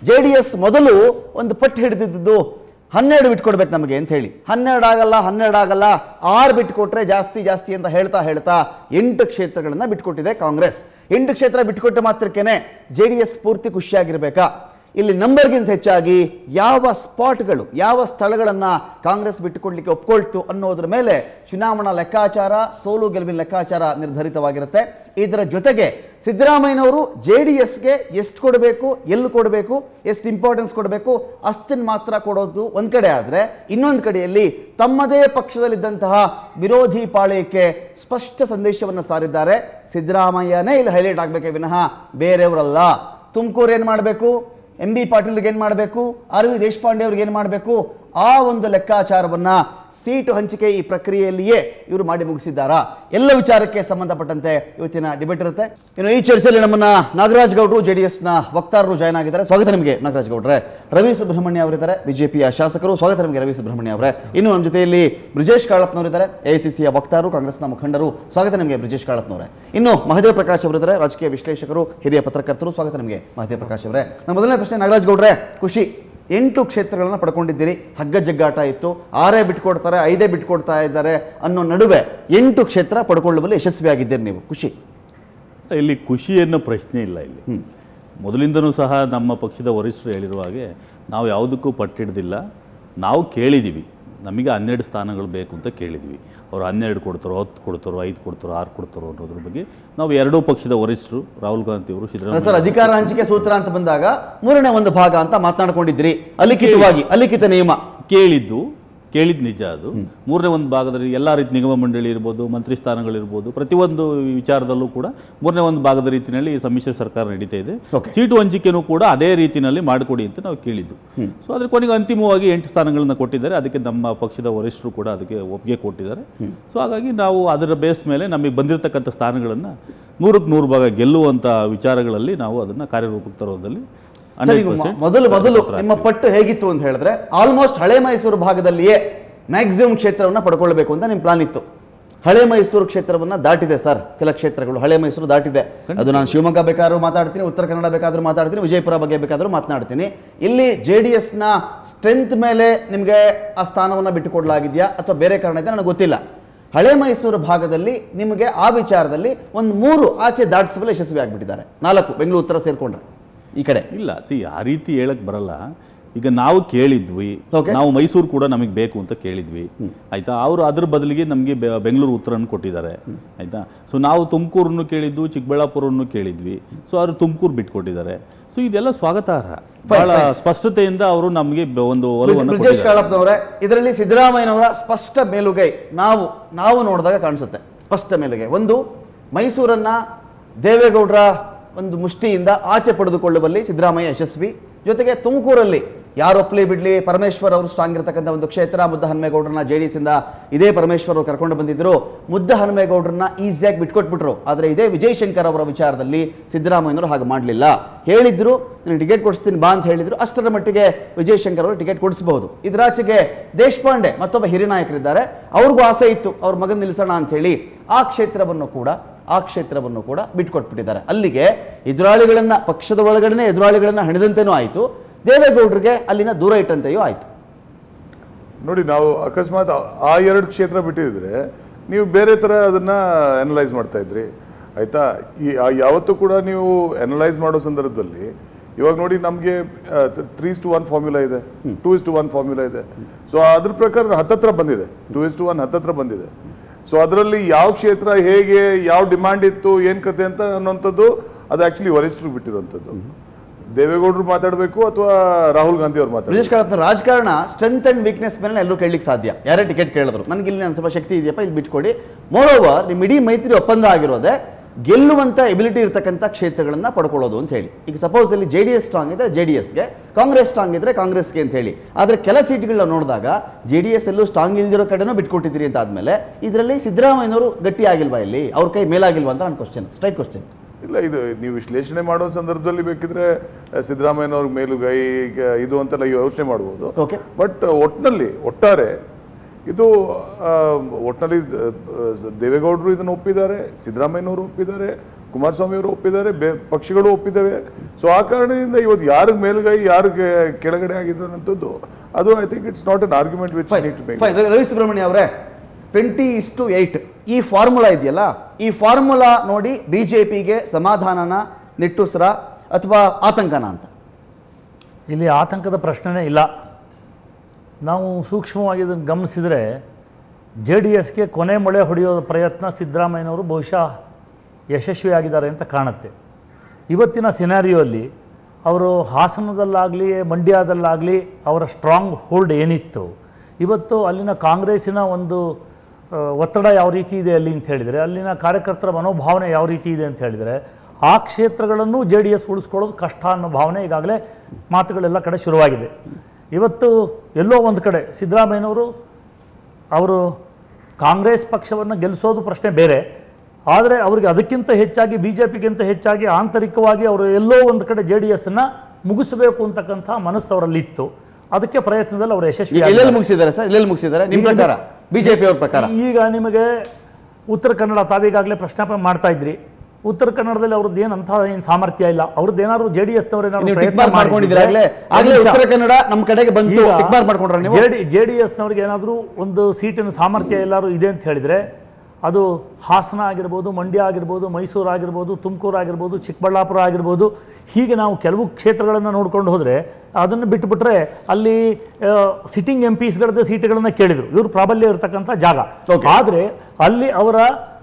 J D S ಮೊದಲು ಒಂದು ಪಟ್ಟು ಹಿಡಿದಿದ್ದು ಹನ್ನೆರಡು ಬಿಟ್ಕೊಡ್ಬೇಕು ನಮಗೆ ಅಂತ ಹೇಳಿ ಹನ್ನೆರಡು ಆಗಲ್ಲ ಹನ್ನೆರಡು ಆಗಲ್ಲ ಆರು ಬಿಟ್ಕೊಟ್ರೆ ಜಾಸ್ತಿ ಜಾಸ್ತಿ ಅಂತ ಹೇಳ್ತಾ ಹೇಳ್ತಾ ಎಂಟು ಕ್ಷೇತ್ರಗಳನ್ನ ಬಿಟ್ಕೊಟ್ಟಿದೆ ಕಾಂಗ್ರೆಸ್ ಎಂಟು ಕ್ಷೇತ್ರ ಬಿಟ್ಕೊಟ್ಟ ಮಾತ್ರಕ್ಕೇನೆ ಜೆ ಡಿ ಎಸ್ ಪೂರ್ತಿ ಖುಷಿಯಾಗಿರ್ಬೇಕಾ ಇಲ್ಲಿ ನಂಬರ್ಗಿಂತ ಹೆಚ್ಚಾಗಿ ಯಾವ ಸ್ಪಾಟ್ಗಳು ಯಾವ ಸ್ಥಳಗಳನ್ನು ಕಾಂಗ್ರೆಸ್ ಬಿಟ್ಟುಕೊಡ್ಲಿಕ್ಕೆ ಒಪ್ಕೊಳ್ತು ಅನ್ನೋದ್ರ ಮೇಲೆ ಚುನಾವಣಾ ಲೆಕ್ಕಾಚಾರ ಸೋಲು ಗೆಲುವಿನ ಲೆಕ್ಕಾಚಾರ ನಿರ್ಧರಿತವಾಗಿರುತ್ತೆ ಇದರ ಜೊತೆಗೆ ಸಿದ್ದರಾಮಯ್ಯನವರು ಜೆ ಡಿ ಎಸ್ಗೆ ಎಷ್ಟು ಕೊಡಬೇಕು ಎಲ್ಲಿ ಕೊಡಬೇಕು ಎಷ್ಟು ಇಂಪಾರ್ಟೆನ್ಸ್ ಕೊಡಬೇಕು ಅಷ್ಟನ್ನು ಮಾತ್ರ ಕೊಡೋದು ಒಂದು ಕಡೆ ಆದರೆ ಇನ್ನೊಂದು ಕಡೆಯಲ್ಲಿ ತಮ್ಮದೇ ಪಕ್ಷದಲ್ಲಿದ್ದಂತಹ ವಿರೋಧಿ ಪಾಳಯಕ್ಕೆ ಸ್ಪಷ್ಟ ಸಂದೇಶವನ್ನು ಸಾರಿದ್ದಾರೆ ಸಿದ್ದರಾಮಯ್ಯನೇ ಇಲ್ಲಿ ಹೈಲೈಟ್ ಆಗಬೇಕೇ ವಿನಃ ಬೇರೆಯವರಲ್ಲ ತುಮಕೂರು ಏನು ಮಾಡಬೇಕು ಎಂ ಬಿ ಪಾಟೀಲ್ಗೆ ಏನು ಮಾಡಬೇಕು ಆರ್ ವಿ ದೇಶಪಾಂಡೆ ಅವ್ರಿಗೆ ಏನು ಮಾಡಬೇಕು ಆ ಒಂದು ಲೆಕ್ಕಾಚಾರವನ್ನ ಸೀಟು ಹಂಚಿಕೆ ಈ ಪ್ರಕ್ರಿಯೆಯಲ್ಲಿಯೇ ಇವರು ಮಾಡಿ ಮುಗಿಸಿದ್ದಾರಾ ಎಲ್ಲ ವಿಚಾರಕ್ಕೆ ಸಂಬಂಧಪಟ್ಟಂತೆ ಇವತ್ತಿನ ಡಿಬೇಟ್ ಇರುತ್ತೆ ಇನ್ನು ಈ ಚರ್ಚೆಯಲ್ಲಿ ನಮ್ಮನ್ನ ನಾಗರಾಜ್ ಗೌಡರು ಜೆ ಡಿ ಎಸ್ನ ವಕ್ತಾರರು ಜಾಯ್ನ್ ಆಗಿದ್ದಾರೆ ಸ್ವಾಗತ ನಿಮಗೆ ನಾಗರಾಜ್ ಗೌಡ್ರೆ ರವಿ ಸುಬ್ರಹ್ಮಣ್ಯ ಅವರಿದ್ದಾರೆ ಬಿಜೆಪಿಯ ಶಾಸಕರು ಸ್ವಾಗತ ನಿಮಗೆ ರವಿ ಸುಬ್ರಹ್ಮಣ್ಯ ಅವರೇ ಇನ್ನು ನಮ್ಮ ಜೊತೆಯಲ್ಲಿ ಬ್ರಿಜೇಶ್ ಕಾಳಪ್ನವರಿದ್ದಾರೆ ಎಐಸಿಸಿಯ ವಕ್ತಾರರು ಕಾಂಗ್ರೆಸ್ನ ಮುಖಂಡರು ಸ್ವಾಗತ ನಿಮಗೆ ಬ್ರಿಜೇಶ್ ಕಾಳಪ್ನವರೇ ಇನ್ನು ಮಹದೇವ್ ಪ್ರಕಾಶ್ ಅವರಿದ್ದಾರೆ ರಾಜಕೀಯ ವಿಶ್ಲೇಷಕರು ಹಿರಿಯ ಪತ್ರಕರ್ತರು ಸ್ವಾಗತ ನಿಮಗೆ ಮಹದೇವ್ ಪ್ರಕಾಶ್ ಅವರೇ ನಮ್ಮ ಮೊದಲನೇ ಪ್ರಶ್ನೆ ನಾಗರಾಜ್ ಗೌಡ್ರೆ ಖುಷಿ ಎಂಟು ಕ್ಷೇತ್ರಗಳನ್ನ ಪಡ್ಕೊಂಡಿದ್ದೀರಿ ಹಗ್ಗ ಜಗ್ಗಾಟ ಇತ್ತು ಆರೇ ಬಿಟ್ಕೊಡ್ತಾರೆ ಐದೇ ಬಿಟ್ಕೊಡ್ತಾ ಇದ್ದಾರೆ ಅನ್ನೋ ನಡುವೆ ಎಂಟು ಕ್ಷೇತ್ರ ಪಡ್ಕೊಳ್ಳುವಲ್ಲಿ ಯಶಸ್ವಿಯಾಗಿದ್ದೀರಿ ನೀವು ಖುಷಿ ಇಲ್ಲಿ ಖುಷಿ ಅನ್ನೋ ಪ್ರಶ್ನೆ ಇಲ್ಲ ಇಲ್ಲಿ ಮೊದಲಿಂದನೂ ಸಹ ನಮ್ಮ ಪಕ್ಷದ ವರಿಷ್ಠರು ಹೇಳಿರುವ ಹಾಗೆ ನಾವು ಯಾವುದಕ್ಕೂ ಪಟ್ಟಿಡ್ದಿಲ್ಲ ನಾವು ಕೇಳಿದ್ದೀವಿ ನಮಗೆ ಹನ್ನೆರಡು ಸ್ಥಾನಗಳು ಬೇಕು ಅಂತ ಕೇಳಿದ್ವಿ ಅವ್ರು ಹನ್ನೆರಡು ಕೊಡ್ತಾರೋ ಹತ್ತು ಕೊಡ್ತಾರೋ ಐದು ಕೊಡ್ತಾರೋ ಆರು ಕೊಡ್ತಾರೋ ಅನ್ನೋದ್ರ ಬಗ್ಗೆ ನಾವು ಎರಡೂ ಪಕ್ಷದ ವರಿಷ್ಠರು ರಾಹುಲ್ ಗಾಂಧಿ ಅವರು ಸರ್ ಸಿದ್ದರಾಮಯ್ಯ ಅಧಿಕಾರ ಹಂಚಿಕೆ ಸೂತ್ರ ಅಂತ ಬಂದಾಗ ಮೂರನೇ ಒಂದು ಭಾಗ ಅಂತ ಮಾತನಾಡ್ಕೊಂಡಿದ್ರಿ ಅಲಿಖಿತವಾಗಿ ಅಲಿಖಿತ ನಿಯಮ ಕೇಳಿದ್ದು ಕೇಳಿದ್ದು ನಿಜ ಅದು ಮೂರನೇ ಒಂದು ಭಾಗದಲ್ಲಿ ಎಲ್ಲ ರೀತಿ ನಿಗಮ ಮಂಡಳಿ ಇರ್ಬೋದು ಮಂತ್ರಿ ಸ್ಥಾನಗಳಿರ್ಬೋದು ಪ್ರತಿಯೊಂದು ವಿಚಾರದಲ್ಲೂ ಕೂಡ ಮೂರನೇ ಒಂದು ಭಾಗದ ರೀತಿಯಲ್ಲಿ ಸಮ್ಮಿಶ್ರ ಸರ್ಕಾರ ನಡೀತಾ ಇದೆ Okay. ಸೀಟು ಹಂಚಿಕೆನೂ ಕೂಡ ಅದೇ ರೀತಿಯಲ್ಲಿ ಮಾಡಿಕೊಡಿ ಅಂತ ನಾವು ಕೇಳಿದ್ದು ಸೊ ಅದ್ರ ಕೊನೆಗೆ ಅಂತಿಮವಾಗಿ ಎಂಟು ಸ್ಥಾನಗಳನ್ನ ಕೊಟ್ಟಿದ್ದಾರೆ ಅದಕ್ಕೆ ನಮ್ಮ ಪಕ್ಷದ ವರಿಷ್ಠರು ಕೂಡ ಅದಕ್ಕೆ ಒಪ್ಪಿಗೆ ಕೊಟ್ಟಿದ್ದಾರೆ ಸೊ ಹಾಗಾಗಿ ನಾವು ಅದರ ಬೇಸ್ ಮೇಲೆ ನಮಗೆ ಬಂದಿರತಕ್ಕಂಥ ಸ್ಥಾನಗಳನ್ನು ನೂರಕ್ಕೆ ನೂರು ಭಾಗ ಗೆಲ್ಲುವಂಥ ವಿಚಾರಗಳಲ್ಲಿ ನಾವು ಅದನ್ನು ಕಾರ್ಯರೂಪಕ್ಕೆ ತರೋದಲ್ಲಿ ಸರ್ ಈಗ 100% ಮೊದಲು ಮೊದಲು ಪತ್ರ ನಿಮ್ಮ ಪಟ್ಟು ಹೇಗಿತ್ತು ಅಂತ ಹೇಳಿದ್ರೆ ಆಲ್ಮೋಸ್ಟ್ ಹಳೆ ಮೈಸೂರು ಭಾಗದಲ್ಲಿಯೇ ಮ್ಯಾಕ್ಸಿಮಮ್ ಕ್ಷೇತ್ರವನ್ನ ಪಡ್ಕೊಳ್ಬೇಕು ಅಂತ ನಿಮ್ಮ ಪ್ಲಾನ್ ಇತ್ತು ಹಳೆ ಮೈಸೂರು ಕ್ಷೇತ್ರವನ್ನ ದಾಟಿದೆ ಸರ್ ಕೆಲ ಕ್ಷೇತ್ರಗಳು ಹಳೆ ಮೈಸೂರು ದಾಟಿದೆ ಅದು ನಾನು ಶಿವಮೊಗ್ಗ ಬೇಕಾದ್ರೂ ಮಾತಾಡ್ತೀನಿ ಉತ್ತರ ಕನ್ನಡ ಬೇಕಾದ್ರೂ ಮಾತಾಡ್ತೀನಿ ವಿಜಯಪುರ ಬಗ್ಗೆ ಬೇಕಾದ್ರೂ ಮಾತನಾಡ್ತೀನಿ ಇಲ್ಲಿ ಜೆ ಡಿ ಎಸ್ನ ಸ್ಟ್ರೆಂತ್ ಮೇಲೆ ನಿಮಗೆ ಆ ಸ್ಥಾನವನ್ನು ಬಿಟ್ಟುಕೊಡ್ಲಾಗಿದೆಯಾ ಅಥವಾ ಬೇರೆ ಕಾರಣ ಇದೆ ನನಗೆ ಗೊತ್ತಿಲ್ಲ ಹಳೆ ಮೈಸೂರು ಭಾಗದಲ್ಲಿ ನಿಮಗೆ ಆ ವಿಚಾರದಲ್ಲಿ ಒಂದು ಮೂರು ಆಚೆ ದಾಟಿಸುವಲ್ಲಿ ಯಶಸ್ವಿ ಆಗಿಬಿಟ್ಟಿದ್ದಾರೆ ನಾಲ್ಕು ಬೆಂಗಳೂರು ಉತ್ತರ ಸೇರ್ಕೊಂಡ್ರೆ ಈ ಕಡೆ ಇಲ್ಲ ಸಿ ಆ ರೀತಿ ಹೇಳಕ್ ಬರಲ್ಲ ಈಗ ನಾವು ಕೇಳಿದ್ವಿ Okay. ನಾವು ಮೈಸೂರು ಕೂಡ ನಮಗೆ ಬೇಕು ಅಂತ ಕೇಳಿದ್ವಿ ಆಯ್ತಾ ಅವರು ಅದ್ರ ಬದಲಿಗೆ ನಮಗೆ ಬೆಂಗಳೂರು ಉತ್ತರನ್ನು ಕೊಟ್ಟಿದ್ದಾರೆ ಆಯ್ತಾ ಸೊ ನಾವು ತುಮಕೂರನ್ನು ಕೇಳಿದ್ವು ಚಿಕ್ಕಬಳ್ಳಾಪುರನ್ನು ಕೇಳಿದ್ವಿ ಸೊ ಅವರು ತುಮಕೂರು ಬಿಟ್ಕೊಟ್ಟಿದ್ದಾರೆ ಸೊ ಇದೆಲ್ಲ ಸ್ವಾಗತಾರ್ಹ ಬಹಳ ಸ್ಪಷ್ಟತೆಯಿಂದ ಅವರು ನಮಗೆ ಒಂದು ಒಲವನ್ನು ಬ್ರಿಜೇಶ್ ಕೊಟ್ಟಿದ್ದಾರೆ ಕಾಳಪ್ಪನವರೇ ಇದರಲ್ಲಿ ಸಿದ್ದರಾಮಯ್ಯನವರ ಸ್ಪಷ್ಟ ಮೇಲುಗೈ ನಾವು ನಾವು ನೋಡಿದಾಗ ಕಾಣಿಸುತ್ತೆ ಸ್ಪಷ್ಟ ಮೇಲುಗೈ ಒಂದು ಮೈಸೂರನ್ನ ದೇವೇಗೌಡರ ಒಂದು ಮುಷ್ಟಿಯಿಂದ ಆಚೆ ಪಡೆದುಕೊಳ್ಳುವಲ್ಲಿ ಸಿದ್ದರಾಮಯ್ಯ ಯಶಸ್ವಿ ಜೊತೆಗೆ ತುಮಕೂರಲ್ಲಿ ಯಾರು ಒಪ್ಪಲಿ ಬಿಡ್ಲಿ ಪರಮೇಶ್ವರ್ ಅವರು ಸ್ಟ್ರಾಂಗ್ ಇರತಕ್ಕಂಥ ಒಂದು ಕ್ಷೇತ್ರ ಮುದ್ದ ಹನುಮೇಗೌಡರನ್ನ ಜೆ ಡಿ ಎಸ್ ಇಂದ ಇದೇ ಪರಮೇಶ್ವರ್ ಅವರು ಕರ್ಕೊಂಡು ಬಂದಿದ್ರು ಮುದ್ದ ಹನುಮೇಗೌಡರನ್ನ ಈಸಿಯಾಗಿ ಬಿಟ್ಕೊಟ್ಬಿಟ್ರು ಆದರೆ ಇದೇ ವಿಜಯ್ ಶಂಕರ್ ಅವರ ವಿಚಾರದಲ್ಲಿ ಸಿದ್ದರಾಮಯ್ಯನವರು ಹಾಗೆ ಮಾಡಲಿಲ್ಲ ಹೇಳಿದ್ರು ನಾನು ಟಿಕೆಟ್ ಕೊಡಿಸ್ತೀನಿ ಬಾ ಅಂತ ಹೇಳಿದ್ರು ಅಷ್ಟರ ಮಟ್ಟಿಗೆ ವಿಜಯ್ ಶಂಕರ್ ಅವರು ಟಿಕೆಟ್ ಕೊಡಿಸಬಹುದು ಇದರಾಚೆಗೆ ದೇಶಪಾಂಡೆ ಮತ್ತೊಬ್ಬ ಹಿರಿಯ ನಾಯಕರಿದ್ದಾರೆ ಅವ್ರಿಗೂ ಆಸೆ ಇತ್ತು ಅವ್ರ ಮಗನ್ ನಿಲ್ಲಿಸೋಣ ಅಂತ ಹೇಳಿ ಆ ಕ್ಷೇತ್ರವನ್ನು ಕೂಡ ಆ ಕ್ಷೇತ್ರವನ್ನು ಕೂಡ ಬಿಟ್ಕೊಟ್ಬಿಟ್ಟಿದ್ದಾರೆ ಅಲ್ಲಿಗೆ ಎದುರಾಳಿಗಳನ್ನ ಪಕ್ಷದ ಒಳಗಡೆ ಎದುರಾಳಿಗಳನ್ನ ಹಣಿದಂತೆನೂ ಆಯಿತು ದೇವೇಗೌಡರಿಗೆ ಅಲ್ಲಿಂದ ದೂರ ಇಟ್ಟಂತೆಯೂ ಆಯಿತು ನೋಡಿ ನಾವು ಅಕಸ್ಮಾತ್ ಆ- ಆ ಎರಡು ಕ್ಷೇತ್ರ ಬಿಟ್ಟಿದ್ರೆ ನೀವು ಬೇರೆ ಥರ ಅದನ್ನ ಅನಲೈಸ್ ಮಾಡ್ತಾ ಇದ್ರಿ ಆಯ್ತಾ ಈ ಆ- ಯಾವತ್ತೂ ಕೂಡ ನೀವು ಅನಲೈಸ್ ಮಾಡೋ ಸಂದರ್ಭದಲ್ಲಿ ಇವಾಗ ನೋಡಿ ನಮಗೆ three is to one formula ಇದೆ two is to one formula ಇದೆ ಸೊ ಅದ್ರ ಪ್ರಕಾರ ಹತ್ತತ್ರ ಬಂದಿದೆ ಟೂ ಇಸ್ ಟು ಒನ್ ಹತ್ತತ್ರ ಬಂದಿದೆ ಸೊ ಅದರಲ್ಲಿ ಯಾವ ಕ್ಷೇತ್ರ ಹೇಗೆ ಯಾವ ಡಿಮಾಂಡ್ ಇತ್ತು ಏನ್ ಕತೆ ಅಂತ ಅನ್ನೋಂಥದ್ದು ಅದು ಆಕ್ಚುಲಿ ವರಿಷ್ಠರು ಬಿಟ್ಟಿರುವಂಥದ್ದು ದೇವೇಗೌಡರು ಮಾತಾಡಬೇಕು ಅಥವಾ ರಾಹುಲ್ ಗಾಂಧಿ ಅವ್ರು ಮಾತಾಡಬೇಕು ಬ್ರಿಜೇಶ್ ಕಾಳಪ್ಪ ರಾಜಕಾರಣ ಸ್ಟ್ರೆಂತ್ ಅಂಡ್ ವೀಕ್ನೆಸ್ ಮೇಲೆ ಎಲ್ಲರೂ ಕೇಳಲಿಕ್ಕೆ ಸಾಧ್ಯ ಯಾರೇ ಟಿಕೆಟ್ ಕೇಳಿದ್ರು ನನಗೆ ಇಲ್ಲಿ ನನ್ನ ಸ್ವಲ್ಪ ಶಕ್ತಿ ಇದೆಯಪ್ಪ ಇಲ್ಲಿ ಬಿಟ್ಕೊಡಿ ಮೋರ್ ಓವರ್ ನಿಮ್ಮ ಇಡೀ ಮೈತ್ರಿ ಒಪ್ಪಂದ ಆಗಿರೋದೇ ಗೆಲ್ಲುವಂತ ಎಬಿಲಿಟಿ ಇರತಕ್ಕಂಥ ಕ್ಷೇತ್ರಗಳನ್ನ ಪಡ್ಕೊಳ್ಳೋದು ಅಂತ ಹೇಳಿ ಈಗ ಸಪೋಸ್ ಇಲ್ಲಿ ಜೆ ಡಿ ಎಸ್ ಸ್ಟ್ರಾಂಗ್ ಇದ್ರೆ ಜೆ ಡಿ ಎಸ್ಗೆ ಕಾಂಗ್ರೆಸ್ ಸ್ಟ್ರಾಂಗ್ ಇದ್ರೆ ಕಾಂಗ್ರೆಸ್ಗೆ ಅಂತ ಹೇಳಿ ಆದರೆ ಕೆಲ ಸೀಟ್ಗಳನ್ನ ನೋಡಿದಾಗ ಜೆ ಡಿ ಎಸ್ ಎಲ್ಲೂ ಸ್ಟ್ರಾಂಗ್ ಇಲ್ದಿರೋ ಕಡೆನೂ ಬಿಟ್ಕೊಟ್ಟಿದ್ದೀರಿ ಅಂತ ಆದ್ಮೇಲೆ ಇದರಲ್ಲಿ ಸಿದ್ದರಾಮಯ್ಯನವರು ಗಟ್ಟಿ ಆಗಿಲ್ವಾ ಇಲ್ಲಿ ಅವ್ರ ಕೈ ಮೇಲಾಗಿಲ್ವಾ ಅಂತ ನನ್ನ ಕ್ವಶನ್ ಸ್ಟ್ರೈಟ್ ಕ್ವಶನ್ ಇಲ್ಲ ಇದು ನೀವು ವಿಶ್ಲೇಷಣೆ ಮಾಡೋ ಸಂದರ್ಭದಲ್ಲಿ ಬೇಕಿದ್ರೆ ಅಹ್, ಸಿದ್ದರಾಮಯ್ಯನವ್ರ ಮೇಲುಗೈ ಈಗ ಇದು ಅಂತೆಲ್ಲ ಯೋಚನೆ ಮಾಡ್ಬೋದು Okay. ಬಟ್ ಒಟ್ಟಿನಲ್ಲಿ ಒಟ್ಟಾರೆ ಇದು ಆ, ಒಟ್ಟಿನಲ್ಲಿ ದ- ಆ, ದೇವೇಗೌಡರು ಇದನ್ನು ಒಪ್ಪಿದ್ದಾರೆ ಸಿದ್ದರಾಮಯ್ಯನವರು ಒಪ್ಪಿದ್ದಾರೆ ಕುಮಾರಸ್ವಾಮಿ ಅವರು ಒಪ್ಪಿದ್ದಾರೆ ಬೇ ಪಕ್ಷಗಳು ಒಪ್ಪಿದ್ದಾವೆ ಸೊ ಆ ಕಾರಣದಿಂದ ಇವತ್ತು ಯಾರಿಗೆ ಮೇಲ್ಗೈ ಯಾರಿಗೆ ಕೆಳಗಡೆ ಆಗಿದೆ ಅನ್ನೋಂಥದ್ದು ಅದು I think it's not an argument which need to make fine Ravi Subrahmanya ಅವರೇ ಟ್ವೆಂಟಿ ಇಸ್ಟು ಏಯ್ಟ್ ಈ ಫಾರ್ಮುಲಾ ಇದೆಯಲ್ಲ ಈ ಫಾರ್ಮುಲಾ ನೋಡಿ ಬಿ ಜೆ ಪಿಗೆ ಸಮಾಧಾನನ ನಿಟ್ಟುಸ್ರ ಅಥವಾ ಆತಂಕನ ಅಂತ ಇಲ್ಲಿ ಆತಂಕದ ಪ್ರಶ್ನೆನೇ ಇಲ್ಲ ನಾವು ಸೂಕ್ಷ್ಮವಾಗಿ ಇದನ್ನು ಗಮನಿಸಿದರೆ ಜೆ ಡಿ ಎಸ್ಗೆ ಕೊನೆ ಮೊಳೆ ಹೊಡೆಯೋ ಪ್ರಯತ್ನ ಸಿದ್ದರಾಮಯ್ಯನವರು ಬಹುಶಃ ಯಶಸ್ವಿಯಾಗಿದ್ದಾರೆ ಅಂತ ಕಾಣುತ್ತೆ ಇವತ್ತಿನ ಸಿನಾರಿಯೋಲ್ಲಿ ಅವರು ಹಾಸನದಲ್ಲಾಗಲಿ ಮಂಡ್ಯದಲ್ಲಾಗಲಿ ಅವರ ಸ್ಟ್ರಾಂಗ್ ಹೋಲ್ಡ್ ಏನಿತ್ತು ಇವತ್ತು ಅಲ್ಲಿನ ಕಾಂಗ್ರೆಸ್ಸಿನ ಒಂದು ಆ, ಒತ್ತಡ ಯಾವ ರೀತಿ ಇದೆ ಅಲ್ಲಿ ಅಂತ ಹೇಳಿದರೆ ಅಲ್ಲಿನ ಕಾರ್ಯಕರ್ತರ ಮನೋಭಾವನೆ ಯಾವ ರೀತಿ ಇದೆ ಅಂತ ಹೇಳಿದರೆ ಆ ಕ್ಷೇತ್ರಗಳನ್ನು ಜೆ ಡಿ ಎಸ್ ಉಳಿಸ್ಕೊಳ್ಳೋದು ಕಷ್ಟ ಅನ್ನೋ ಭಾವನೆ ಈಗಾಗಲೇ ಮಾತುಗಳೆಲ್ಲ ಕಡೆ ಶುರುವಾಗಿದೆ ಇವತ್ತು ಎಲ್ಲೋ ಒಂದು ಕಡೆ ಸಿದ್ದರಾಮಯ್ಯನವರು ಅವರು ಕಾಂಗ್ರೆಸ್ ಪಕ್ಷವನ್ನು ಗೆಲ್ಲಿಸೋದು ಪ್ರಶ್ನೆ ಬೇರೆ ಆದರೆ ಅವರಿಗೆ ಅದಕ್ಕಿಂತ ಹೆಚ್ಚಾಗಿ ಬಿ ಜೆ ಪಿಗಿಂತ ಹೆಚ್ಚಾಗಿ ಆಂತರಿಕವಾಗಿ ಅವರು ಎಲ್ಲೋ ಒಂದು ಕಡೆ ಜೆ ಡಿ ಎಸ್ಸನ್ನು ಮುಗಿಸಬೇಕು ಅಂತಕ್ಕಂಥ ಮನಸ್ಸು ಅವರಲ್ಲಿತ್ತು ಅದಕ್ಕೆ ಪ್ರಯತ್ನದಲ್ಲಿ ಅವರು ಯಶಸ್ವಿ ಈಗ ಎಲ್ಲೆಲ್ಲಿ ಮುಗಿಸಿದ್ದಾರೆ ಸರ್ ಎಲ್ಲೆಲ್ಲಿ ಮುಗಿಸಿದ್ದಾರೆ ನಿಮ್ಮ ಪ್ರಕಾರ ಬಿಜೆಪಿ ಅವ್ರ ಪ್ರಕಾರ ಈಗ ನಿಮಗೆ ಉತ್ತರ ಕನ್ನಡ ತಾವೀಗಾಗಲೇ ಪ್ರಶ್ನಾಪ ಮಾಡ್ತಾ ಇದ್ರಿ ಉತ್ತರ ಕನ್ನಡದಲ್ಲಿ ಅವ್ರದ್ದು ಏನು ಅಂತ ಏನು ಸಾಮರ್ಥ್ಯ ಇಲ್ಲ ಅವ್ರದ್ದು ಏನಾದ್ರು ಜೆ ಡಿ ನೀವು ಟಿಕ್ ಮಾರ್ಕ್ ಮಾಡ್ಕೊಂಡಿದ್ದೀರಾ ಆಗ್ಲೇ ಆಗ್ಲೇ ಉತ್ತರ ಕನ್ನಡ ನಮ್ಮ ಕಡೆಗೆ ಬಂತು ಟಿಕ್ ಮಾರ್ಕ್ ಮಾಡ್ಕೊಂಡ್ರ ನೀವು ಜೆ ಡಿ ಜೆ ಡಿ ಎಸ್ನವ್ರಿಗೆ ಏನಾದರೂ ಒಂದು ಸೀಟಿನ ಸಾಮರ್ಥ್ಯ ಎಲ್ಲರೂ ಇದೆ ಅಂತ ಹೇಳಿದರೆ ಅದು ಹಾಸನ ಆಗಿರ್ಬೋದು ಮಂಡ್ಯ ಆಗಿರ್ಬೋದು ಮೈಸೂರು ಆಗಿರ್ಬೋದು ತುಮಕೂರು ಆಗಿರ್ಬೋದು ಚಿಕ್ಕಬಳ್ಳಾಪುರ ಆಗಿರ್ಬೋದು ಹೀಗೆ ನಾವು ಕೆಲವು ಕ್ಷೇತ್ರಗಳನ್ನು ನೋಡ್ಕೊಂಡು ಹೋದರೆ ಅದನ್ನು ಬಿಟ್ಟುಬಿಟ್ರೆ ಅಲ್ಲಿ ಸಿಟ್ಟಿಂಗ್ ಎಂ ಪಿಸ್ಗಳದ್ದೇ ಸೀಟುಗಳನ್ನು ಕೇಳಿದರು ಇವರು ಪ್ರಾಬಲ್ಯ ಇರತಕ್ಕಂಥ ಜಾಗ Okay. ಆದರೆ ಅಲ್ಲಿ ಅವರ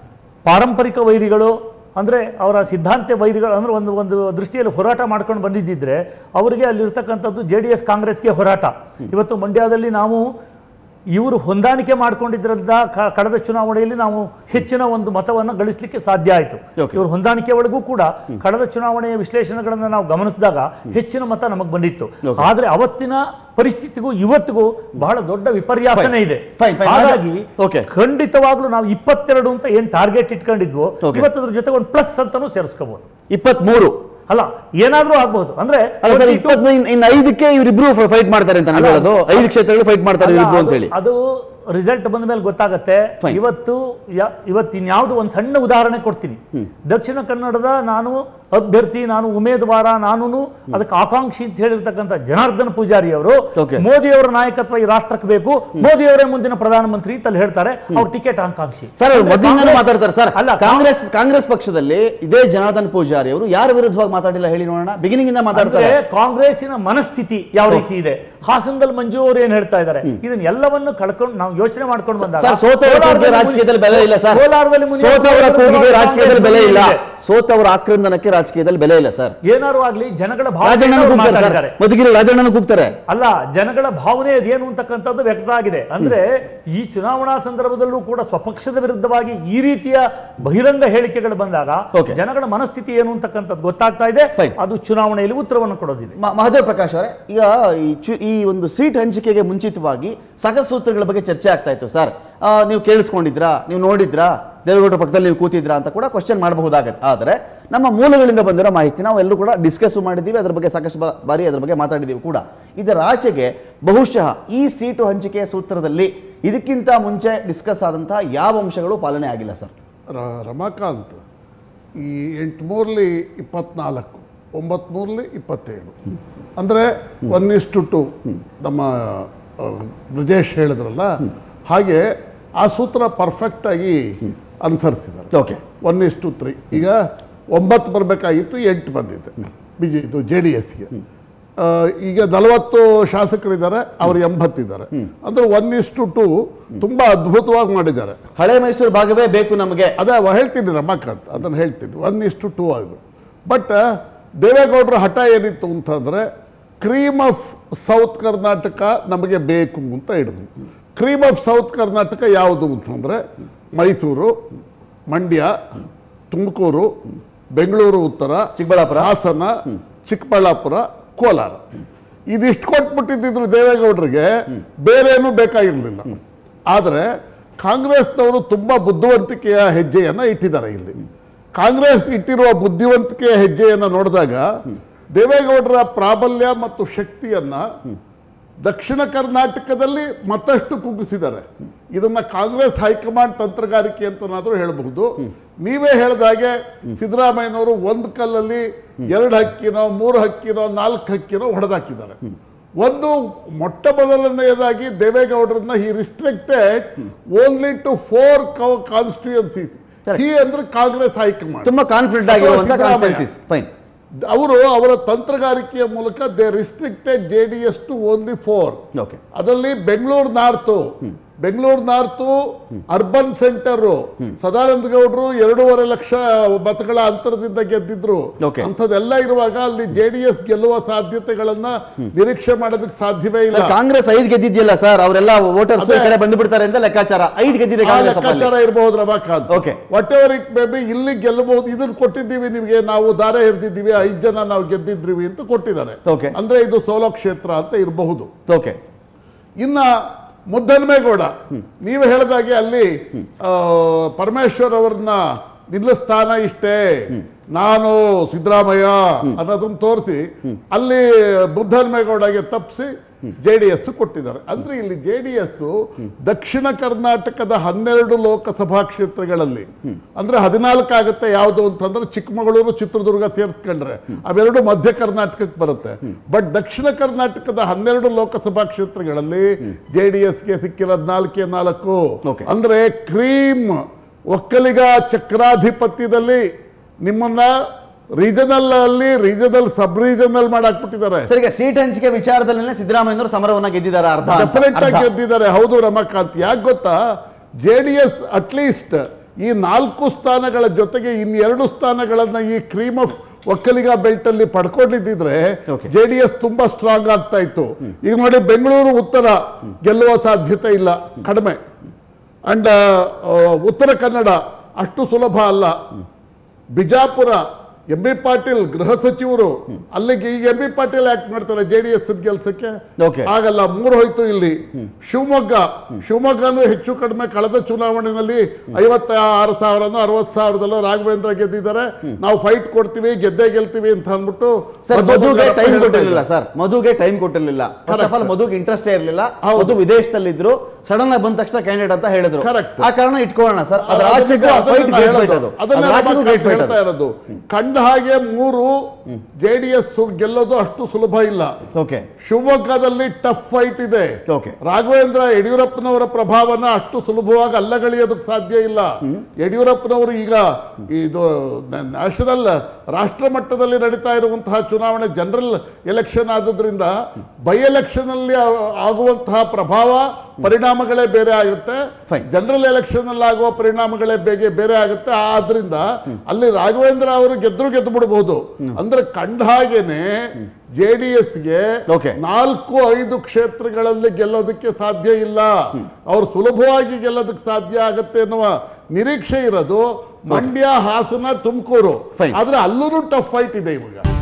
ಪಾರಂಪರಿಕ ವೈರಿಗಳು ಅಂದರೆ ಅವರ ಸಿದ್ಧಾಂತ ವೈರಿಗಳು ಅಂದರೆ ಒಂದು ಒಂದು ದೃಷ್ಟಿಯಲ್ಲಿ ಹೋರಾಟ ಮಾಡ್ಕೊಂಡು ಬಂದಿದ್ದಿದ್ರೆ ಅವರಿಗೆ ಅಲ್ಲಿರ್ತಕ್ಕಂಥದ್ದು ಜೆ ಡಿ ಎಸ್ ಕಾಂಗ್ರೆಸ್ಗೆ ಹೋರಾಟ ಇವತ್ತು ಮಂಡ್ಯದಲ್ಲಿ ನಾವು ಇವರು ಹೊಂದಾಣಿಕೆ ಮಾಡ್ಕೊಂಡಿದ್ದರಿಂದ ಕ- ಕಳೆದ ಚುನಾವಣೆಯಲ್ಲಿ ನಾವು ಹೆಚ್ಚಿನ ಒಂದು ಮತವನ್ನು ಗಳಿಸಲಿಕ್ಕೆ ಸಾಧ್ಯ ಆಯಿತು Okay. ಇವರು ಹೊಂದಾಣಿಕೆ ಒಳಗೂ ಕೂಡ ಕಳೆದ ಚುನಾವಣೆಯ ವಿಶ್ಲೇಷಣೆಗಳನ್ನು ನಾವು ಗಮನಿಸಿದಾಗ ಹೆಚ್ಚಿನ ಮತ ನಮಗೆ ಬಂದಿತ್ತು Okay. ಆದರೆ ಅವತ್ತಿನ ಪರಿಸ್ಥಿತಿಗೂ ಇವತ್ತಿಗೂ ಬಹಳ ದೊಡ್ಡ ವಿಪರ್ಯಾಸನೇ ಇದೆ Fine, fine. ಹಾಗಾಗಿ Okay. ಖಂಡಿತವಾಗ್ಲೂ ನಾವು ಇಪ್ಪತ್ತೆರಡು ಅಂತ ಏನ್ ಟಾರ್ಗೆಟ್ ಇಟ್ಕೊಂಡಿದ್ವು Okay. ಇವತ್ತು ಅದ್ರ ಜೊತೆ ಒಂದು ಪ್ಲಸ್ ಅಂತಾನು ಸೇರಿಸ್ಕೋಬಹುದು ಇಪ್ಪತ್ಮೂರು ಅಲ್ಲ ಏನಾದ್ರೂ ಆಗ್ಬಹುದು ಅಂದ್ರೆ ಅಲ್ಲ ಸರ್ 22 ಇಪ್ಪತ್ ಇನ್ನು ಐದಕ್ಕೆ ಇವರಿಬ್ರು ಫೈಟ್ ಮಾಡ್ತಾರೆ ಅಂತ ನಾನು ಹೇಳೋದು ಐದು ಕ್ಷೇತ್ರಗಳು ಫೈಟ್ ಮಾಡ್ತಾರೆ ಅಲ್ಲ, ಇವರಿಬ್ರು ಅಂತ ಅದು- ಹೇಳಿ ಅದು ರಿಸಲ್ಟ್ ಬಂದ ಮೇಲೆ ಗೊತ್ತಾಗತ್ತೆ Fine. ಇವತ್ತು ಯಾ- ಇವತ್ತು ಇನ್ಯಾವುದು ಒಂದು ಸಣ್ಣ ಉದಾಹರಣೆ ಕೊಡ್ತೀನಿ ದಕ್ಷಿಣ ಕನ್ನಡದ ನಾನು ಅಭ್ಯರ್ಥಿ ನಾನು ಉಮೇದುವಾರ ನಾನು ಅದಕ್ಕೆ ಆಕಾಂಕ್ಷಿ ಅಂತ ಹೇಳಿರ್ತಕ್ಕಂಥ ಜನಾರ್ದನ್ ಪೂಜಾರಿ ಅವರು Okay. ಮೋದಿ ಅವರ ನಾಯಕತ್ವ ಈ ರಾಷ್ಟ್ರಕ್ಕೆ ಬೇಕು ಮೋದಿ ಅವರೇ ಮುಂದಿನ ಪ್ರಧಾನಮಂತ್ರಿ ಅಂತ ಅಲ್ಲಿ ಹೇಳ್ತಾರೆ ಅವ್ರ ಟಿಕೆಟ್ ಆಕಾಂಕ್ಷಿ ಸರ್ ಅವ್ರು ಅಂದ್ರೆ ಮೊದಲಿಂದನೂ ಕಾಂಗ್ರೆಸ್- ಮಾತಾಡ್ತಾರೆ ಸರ್ ಅಲ್ಲ ಕಾಂಗ್ರೆಸ್ ಕಾಂಗ್ರೆಸ್ ಪಕ್ಷದಲ್ಲಿ ಇದೇ ಜನಾರ್ದನ್ ಪೂಜಾರಿ ಅವರು ಯಾರ ವಿರುದ್ಧವಾಗಿ ಮಾತಾಡಿಲ್ಲ ಹೇಳಿ ನೋಡೋಣ ಬಿಗಿನಿಂಗ್ ಇಂದ ಮಾತಾಡ್ತಾರೆ ಅಂದ್ರೆ ಕಾಂಗ್ರೆಸ್ಸಿನ ಮನಸ್ಥಿತಿ ಯಾವ ರೀತಿ ಇದೆ ಹಾಸನದಲ್ಲಿ ಮಂಜು ಅವರು ಏನ್ ಹೇಳ್ತಾ ಇದ್ದಾರೆ ಇದನ್ನ ಎಲ್ಲವನ್ನು ಕಳ್ಕೊಂಡು ನಾವು ಯೋಚನೆ ಮಾಡ್ಕೊಂಡು ಬಂದಾಗ ಸರ್ ಸೋತವರ ಕೂಗಿಗೆ ಕೋಲಾರದಲ್ಲಿ ರಾಜಕೀಯದಲ್ಲಿ ಬೆಲೆ ಇಲ್ಲ ಸರ್ ಕೋಲಾರದಲ್ಲಿ ಮುನಿಯಪ್ಪ ಸೋತವರ ಅವರು ಕೂಗಿಗೆ ರಾಜಕೀಯದಲ್ಲಿ ಬೆಲೆ ಇಲ್ಲ ಇದೆ. ಸೋತವರ ಆಕ್ರಂದನಕ್ಕೆ ರಾಜಕೀಯದಲ್ಲಿ ಬೆಲೆ ಇಲ್ಲ ಸರ್ ಏನಾರು ಆಗ್ಲಿ ಜನಗಳ ರಾಜಣ್ಣನ ಭಾವನೆ ಕೂಗ್ತಾರೆ ಸರ್ ಮಾತಾಡಿದ್ದಾರೆ ಮಧುಗಿರಿ ರಾಜಣ್ಣನ ಕೂಗ್ತಾರೆ ಅಲ್ಲ ಜನಗಳ ಭಾವನೆ ಅದೇನು ಅಂತಕ್ಕಂಥದ್ದು ವ್ಯಕ್ತ ಆಗಿದೆ ಅಂದ್ರೆ ಈ ಚುನಾವಣಾ ಸಂದರ್ಭದಲ್ಲೂ ಕೂಡ ಸ್ವಪಕ್ಷದ ವಿರುದ್ಧವಾಗಿ ಈ ರೀತಿಯ ಬಹಿರಂಗ ಹೇಳಿಕೆಗಳು ಬಂದಾಗ Okay. ಜನಗಳ ಮನಸ್ಥಿತಿ ಏನು ಅಂತಕ್ಕಂಥದ್ದು ಗೊತ್ತಾಗ್ತಾ ಇದೆ Fine. ಅದು ಚುನಾವಣೆಯಲ್ಲಿ ಉತ್ತರವನ್ನು ಕೊಡೋದಿದೆ ಮ- ಮಹದೇವ್ ಪ್ರಕಾಶ್ ಅವರೇ ಈಗ ಈ ಚು ಈ ಒಂದು ಸೀಟ್ ಹಂಚಿಕೆಗೆ ಮುಂಚಿತವಾಗಿ ಸೂತ್ರಗಳ ಬಗ್ಗೆ ಚರ್ಚೆ ಆಗ್ತಾ ಇತ್ತು ಸರ್ ಆ, ನೀವು ಕೇಳಿಸ್ಕೊಂಡಿದ್ರಾ ನೀವು ನೋಡಿದ್ರಾ ದೇವೇಗೌಡರ ಪಕ್ಕದಲ್ಲಿ ನೀವು ಕೂತಿದ್ರಾ ಅಂತ ಕೂಡ ಕ್ವಶನ್ ಮಾಡಬಹುದಾಗತ್ತೆ ಆದರೆ ನಮ್ಮ ಮೂಲಗಳಿಂದ ಬಂದಿರೋ ಮಾಹಿತಿ ನಾವು ಎಲ್ಲರೂ ಕೂಡ ಡಿಸ್ಕಸ್ ಮಾಡಿದ್ದೀವಿ ಅದರ ಬಗ್ಗೆ ಸಾಕಷ್ಟು ಬಾ- ಬಾರಿ ಅದರ ಬಗ್ಗೆ ಮಾತಾಡಿದ್ದೀವಿ ಕೂಡ ಇದರ ಆಚೆಗೆ ಬಹುಶಃ ಈ ಸೀಟು ಹಂಚಿಕೆಯ ಸೂತ್ರದಲ್ಲಿ ಇದಕ್ಕಿಂತ ಮುಂಚೆ ಡಿಸ್ಕಸ್ ಆದಂತಹ ಯಾವ ಅಂಶಗಳು ಪಾಲನೆ ಆಗಿಲ್ಲ ಸರ್ ರ- ರಮಾಕಾಂತ್ ಈ ಎಂಟು ಮೂರಲಿ ಇಪ್ಪತ್ನಾಲ್ಕು ಒಂಬತ್ತು ಮೂರಲಿ ಇಪ್ಪತ್ತೇಳು ಅಂದರೆ ಒನ್ ಇಸ್ಟು ಟು ನಮ್ಮ ಆ, ಬ್ರಿಜೇಶ್ ಹೇಳಿದ್ರಲ್ಲ ಹಾಗೆ ಆ ಸೂತ್ರ ಪರ್ಫೆಕ್ಟಾಗಿ ಅನುಸರಿಸಿದ್ದಾರೆ okay one is to three ಈಗ ಒಂಬತ್ತು ಬರಬೇಕಾಗಿತ್ತು ಎಂಟು ಬಂದಿದೆ ಬಿ ಜೆ ಇದು ಜೆ ಡಿ ಎಸ್ಗೆ ಈಗ ನಲವತ್ತು ಶಾಸಕರಿದ್ದಾರೆ ಅವರು ಎಂಬತ್ತಿದ್ದಾರೆ ಅಂದ್ರೆ ಒನ್ ಇಸ್ ಟು ಟು ತುಂಬ ಅದ್ಭುತವಾಗಿ ಮಾಡಿದ್ದಾರೆ ಹಳೆ ಮೈಸೂರು ಭಾಗವೇ ಬೇಕು ನಮಗೆ ಅದೇ ಅವ ಹೇಳ್ತೀನಿ ರಮಾಕಾಂತ್ ಅದನ್ನು ಹೇಳ್ತೀನಿ ಒನ್ ಇಸ್ ಟು ಟೂ ಆಗಬೇಕು ಬಟ್ ದೇವೇಗೌಡರ ಹಠ ಏನಿತ್ತು ಅಂತಂದರೆ ಕ್ರೀಮ್ ಆಫ್ ಸೌತ್ ಕರ್ನಾಟಕ ನಮಗೆ ಬೇಕು ಅಂತ ಹಿಡಿದ್ರು ಕ್ರೀಮ್ ಆಫ್ ಸೌತ್ ಕರ್ನಾಟಕ ಯಾವುದು ಅಂತಂದರೆ ಮೈಸೂರು ಮಂಡ್ಯ ತುಮಕೂರು ಬೆಂಗಳೂರು ಉತ್ತರ ಚಿಕ್ಕಬಳ್ಳಾಪುರ. ಹಾಸನ ಚಿಕ್ಕಬಳ್ಳಾಪುರ ಕೋಲಾರ ಇದಿಷ್ಟು ಕೊಟ್ಬಿಟ್ಟಿದ್ರು ದೇವೇಗೌಡರಿಗೆ ಬೇರೇನೂ ಬೇಕಾಗಿರಲಿಲ್ಲ ಆದರೆ ಕಾಂಗ್ರೆಸ್ನವರು ತುಂಬ ಬುದ್ಧಿವಂತಿಕೆಯ ಹೆಜ್ಜೆಯನ್ನು ಇಟ್ಟಿದ್ದಾರೆ ಇಲ್ಲಿ ಕಾಂಗ್ರೆಸ್ ಇಟ್ಟಿರುವ ಬುದ್ಧಿವಂತಿಕೆಯ ಹೆಜ್ಜೆಯನ್ನು ನೋಡಿದಾಗ ದೇವೇಗೌಡರ ಪ್ರಾಬಲ್ಯ ಮತ್ತು ಶಕ್ತಿಯನ್ನ ದಕ್ಷಿಣ ಕರ್ನಾಟಕದಲ್ಲಿ ಮತ್ತಷ್ಟು ಕುಗ್ಗಿಸಿದ್ದಾರೆ ಇದನ್ನ ಕಾಂಗ್ರೆಸ್ ಹೈಕಮಾಂಡ್ ತಂತ್ರಗಾರಿಕೆ ಅಂತನಾದ್ರೂ ಹೇಳಬಹುದು ನೀವೇ ಹೇಳಿದಾಗೆ ಸಿದ್ದರಾಮಯ್ಯನವರು ಒಂದು ಕಲ್ಲಲ್ಲಿ ಎರಡು ಹಕ್ಕಿನೋ ಮೂರು ಹಕ್ಕಿನೋ ನಾಲ್ಕು ಹಕ್ಕಿನೋ ಹೊಡೆದಾಕಿದ್ದಾರೆ ಒಂದು ಮೊಟ್ಟ ಮೊದಲನೆಯದಾಗಿ ದೇವೇಗೌಡರನ್ನ he restricted only to four constituencies Correct. He ಅಂದ್ರೆ ಕಾಂಗ್ರೆಸ್ ಹೈಕಮಾಂಡ್ ತುಂಬಾ ಕಾನ್ಫಿಡೆಂಟ್ ಆಗಿರುವಂತ ಸಿದ್ದರಾಮಯ್ಯ. ಕಾನ್ಸ್ಟಿಟ್ಯೂನ್ಸೀಸ್ ಫೈನ್ ಅವರು ಅವರ ತಂತ್ರಗಾರಿಕೆಯ ಮೂಲಕ they restricted J D S to only four okay ಅದರಲ್ಲಿ Bengaluru north Bengaluru north urban centre Sadananda ಗೌಡರು ಎರಡೂವರೆ ಲಕ್ಷ ಮತಗಳ ಅಂತರದಿಂದ ಗೆದ್ದಿದ್ರು Okay. ಅಂಥದ್ದೆಲ್ಲ ಇರುವಾಗ ಅಲ್ಲಿ ಜೆ ಡಿ ಎಸ್ ಗೆಲ್ಲುವ ಸಾಧ್ಯತೆಗಳನ್ನ ನಿರೀಕ್ಷೆ ಮಾಡೋದಕ್ಕೆ ಸಾಧ್ಯವೇ ಇಲ್ಲ ಸರ್ ಕಾಂಗ್ರೆಸ್ ಐದು ಗೆದ್ದಿದ್ಯಲ್ಲ ಸರ್ ಅವರೆಲ್ಲ ವೋಟರ್ಸ್ ಅದೇ. ಕಡೆ ಬಂದ್ಬಿಡ್ತಾರೆ ಅಂತ ಲೆಕ್ಕಾಚಾರ ಐದು ಗೆದ್ದಿದೆ ಆ ಕಾಂಗ್ರೆಸ್ ಲೆಕ್ಕಾಚಾರ ಇರಬಹುದು Ramakant Okay. Whatever it may be ಇಲ್ಲಿ ಗೆಲ್ಲಬಹುದು ಇದನ್ನ ಕೊಟ್ಟಿದ್ದೀವಿ ನಿಮಗೆ ನಾವು ದಾರ ಎರೆದಿದ್ದೀವಿ ಐದು ಜನ ನಾವು ಗೆದ್ದಿದ್ರಿವಿ ಅಂತ ಕೊಟ್ಟಿದ್ದಾರೆ Okay. ಅಂದ್ರೆ ಇದು ಸೋಲೋ ಕ್ಷೇತ್ರ ಅಂತ ಇರಬಹುದು ಓಕೆ ಇನ್ನ ಮುದ್ದನ್ಮೇಗೌಡ ನೀವು ಹೇಳಿದಾಗೆ ಅಲ್ಲಿ ಆ, ಪರಮೇಶ್ವರ್ ಅವ್ರನ್ನ ನಿಲ್ಲಿಸ್ತಾನ ಇಷ್ಟೇ ನಾನು ಸಿದ್ದರಾಮಯ್ಯ ಅನ್ನೋದನ್ನ ತೋರಿಸಿ ಅಲ್ಲಿ ಬುದ್ಧನ್ಮೇಗೌಡಗೆ ತಪ್ಪಿಸಿ ಜೆ ಡಿ ಎಸ್ ಕೊಟ್ಟಿದ್ದಾರೆ ಅಂದ್ರೆ ಇಲ್ಲಿ ಜೆ ಡಿ ಎಸ್ ದಕ್ಷಿಣ ಕರ್ನಾಟಕದ ಹನ್ನೆರಡು ಲೋಕಸಭಾ ಕ್ಷೇತ್ರಗಳಲ್ಲಿ ಅಂದ್ರೆ ಹದಿನಾಲ್ಕು ಆಗುತ್ತೆ ಯಾವುದು ಅಂತಂದ್ರೆ ಚಿಕ್ಕಮಗಳೂರು ಚಿತ್ರದುರ್ಗ ಸೇರಿಸ್ಕೊಂಡ್ರೆ ಅವೆರಡು ಮಧ್ಯ ಕರ್ನಾಟಕಕ್ಕೆ ಬರುತ್ತೆ ಬಟ್ ದಕ್ಷಿಣ ಕರ್ನಾಟಕದ ಹನ್ನೆರಡು ಲೋಕಸಭಾ ಕ್ಷೇತ್ರಗಳಲ್ಲಿ ಜೆ ಡಿ ಎಸ್ಗೆ ಸಿಕ್ಕಿರೋದು ನಾಲ್ಕೇ ನಾಲ್ಕು Okay. ಅಂದ್ರೆ ಕ್ರೀಮ್ ಒಕ್ಕಲಿಗ ಚಕ್ರಾಧಿಪತ್ಯದಲ್ಲಿ ನಿಮ್ಮನ್ನ ರೀಜನಲ್ ಅಲ್ಲಿ ರೀಜನಲ್ ಸಬ್ ರೀಜನಲ್ ಮಾಡಾಕ್ಬಿಟ್ಟಿದ್ದಾರೆ ಸರ್ ಈಗ ಸೀಟ್ ಹಂಚಿಕೆ ವಿಚಾರದಲ್ಲೇ ಸಿದ್ದರಾಮಯ್ಯನವರು ಸಮರವನ್ನ ಗೆದ್ದಿದ್ದಾರೆ ಅರ್ಧ ಅಂತ. ಡೆಫಿನೆಟ್ ಆಗಿ ಅರ್ಧ. ಗೆದ್ದಿದ್ದಾರೆ ಹೌದು ರಮಾಕಾಂತ್ ಯಾಕೆ ಗೊತ್ತಾ ಜೆ ಡಿ ಎಸ್ ಅಟ್ಲೀಸ್ಟ್ ಈ ನಾಲ್ಕು ಸ್ಥಾನಗಳ ಜೊತೆಗೆ ಇನ್ನೆರಡು ಸ್ಥಾನಗಳನ್ನ ಈ ಕ್ರೀಮ್ ಆಫ್ ಒಕ್ಕಲಿಗ ಬೆಲ್ಟ್ ಅಲ್ಲಿ ಪಡ್ಕೊಂಡಿದ್ದಿದ್ರೆ Okay. ಜೆ ಡಿ ಎಸ್ ತುಂಬಾ ಸ್ಟ್ರಾಂಗ್ ಆಗ್ತಾ ಇತ್ತು ಈಗ ನೋಡಿ ಬೆಂಗಳೂರು ಉತ್ತರ ಗೆಲ್ಲುವ ಸಾಧ್ಯತೆ ಇಲ್ಲ ಕಡಿಮೆ ಅಂಡ್ ಉತ್ತರ ಕನ್ನಡ ಅಷ್ಟು ಸುಲಭ ಅಲ್ಲ ಬಿಜಾಪುರ ಎಂ ಬಿ ಪಾಟೀಲ್ ಗೃಹ ಸಚಿವರು ಅಲ್ಲಿಗೆ ಈಗ ಎಂ ಬಿ ಪಾಟೀಲ್ ಆಕ್ಟ್ ಮಾಡ್ತಾರೆ ಜೆ ಡಿ ಎಸ್ ಗೆಲ್ಸಕ್ಕೆ Okay. ಆಗಲ್ಲ ಮೂರು ಹೋಯ್ತು ಇಲ್ಲಿ ಶಿವಮೊಗ್ಗ ಶಿವಮೊಗ್ಗನೂ ಹೆಚ್ಚು ಕಡಿಮೆ ಕಳೆದ ಚುನಾವಣೆಯಲ್ಲಿ ಐವತ್ತ ಆರು ಸಾವಿರನೋ ಅರವತ್ತು ಸಾವಿರದಲ್ಲೋ ರಾಘವೇಂದ್ರ ಗೆದ್ದಿದ್ದಾರೆ ನಾವು ಫೈಟ್ ಕೊಡ್ತೀವಿ ಗೆದ್ದೇ ಗೆಲ್ತೀವಿ ಅಂತ ಅಂದ್ಬಿಟ್ಟು ಸರ್ ಮಧು ಮಧುಗೆ ಬಂಗಾರಪ್ಪ ಟೈಮ್ ಹೇಳ್ತಾ ಕೊಟ್ಟಿರಲಿಲ್ಲ ಇದ್ದಾರೆ. ಸರ್ ಮಧುಗೆ ಟೈಮ್ ಕೊಟ್ಟಿರಲಿಲ್ಲ ಫಸ್ಟ್ ಆಫ್ ಆಲ್ Correct. ಮಧುಗೆ ಇಂಟ್ರೆಸ್ಟೇ ಇರಲಿಲ್ಲ ಹೌದು. ಮಧು ವಿದೇಶದಲ್ಲಿದ್ರು ಸಡನ್ ಆಗಿ ಬಂದ ತಕ್ಷಣ ಕ್ಯಾಂಡಿಡೇಟ್ ಅಂತ ಹೇಳಿದ್ರು Correct. ಆ ಕಾರಣ ಇಟ್ಕೊಳ್ಳೋಣ ಸರ್ ಅದ್ರ ಅದನ್ನ- ಆಚೆಗೂ ಅದನ್ನ ಫೈಟ್ ನಾನು ಗ್ರೇಟ್ ಫೈಟ್ ಹೇಳೋದು. ಅದು ಅದನ್ನ ಅದ್ರ ಆಚೆಗೂ ನಾನು ಗ್ರೇಟ್ ಫೈಟ್ ಹೇಳ್ತಾ ಅದು ಇರೋದು ಕಂಡ ಹಾಗೆ ಮೂರು ಜೆ ಡಿ ಎಸ್ ಗೆಲ್ಲೋದು ಅಷ್ಟು ಸುಲಭ ಇಲ್ಲ ಓಕೆ ಶಿವಮೊಗ್ಗದಲ್ಲಿ ಟಫ್ ಫೈಟ್ ಇದೆ Okay. ರಾಘವೇಂದ್ರ ಯಡಿಯೂರಪ್ಪನವರ ಪ್ರಭಾವನ ಅಷ್ಟು ಸುಲಭವಾಗಿ ಅಲ್ಲಗಳೆಯೋದಕ್ಕೆ ಸಾಧ್ಯ ಇಲ್ಲ ಯಡಿಯೂರಪ್ಪನವರು ಈಗ ಇದು ನ್ಯಾಷನಲ್ ರಾಷ್ಟ್ರ ಮಟ್ಟದಲ್ಲಿ ನಡೀತಾ ಇರುವಂತಹ ಚುನಾವಣೆ ಜನರಲ್ ಎಲೆಕ್ಷನ್ ಆದ್ರಿಂದ ಬೈ ಎಲೆಕ್ಷನ್ ಅಲ್ಲಿ ಆ- ಆಗುವಂತಹ ಪ್ರಭಾವ ಪರಿಣಾಮಗಳೇ ಬೇರೆ ಆಗುತ್ತೆ Fine. ಜನರಲ್ ಎಲೆಕ್ಷನ್ ಅಲ್ಲಿ ಆಗುವ ಪರಿಣಾಮಗಳೇ ಬೇಗ ಬೇರೆ ಆಗುತ್ತೆ ಆದ್ರಿಂದ ಅಲ್ಲಿ ರಾಘವೇಂದ್ರ ಅವರು ಗೆದ್ರು ಗೆದ್ದು ಬಿಡಬಹುದು ಅಂದ್ರೆ ಕಂಡ ಹಾಗೇನೆ ಜೆ ಡಿ ಎಸ್ಗೆ Okay. ನಾಲ್ಕು ಐದು ಕ್ಷೇತ್ರಗಳಲ್ಲಿ ಗೆಲ್ಲೋದಕ್ಕೆ ಸಾಧ್ಯ ಇಲ್ಲ ಅವ್ರು ಸುಲಭವಾಗಿ ಗೆಲ್ಲೋದಕ್ಕೆ ಸಾಧ್ಯ ಆಗತ್ತೆ ಎನ್ನುವ ನಿರೀಕ್ಷೆ ಇರೋದು ಮಂಡ್ಯ ಹಾಸನ ತುಮಕೂರು Fine. ಆದ್ರೆ ಅಲ್ಲೂ ಟಫ್ ಫೈಟ್ ಇದೆ ಇವಾಗ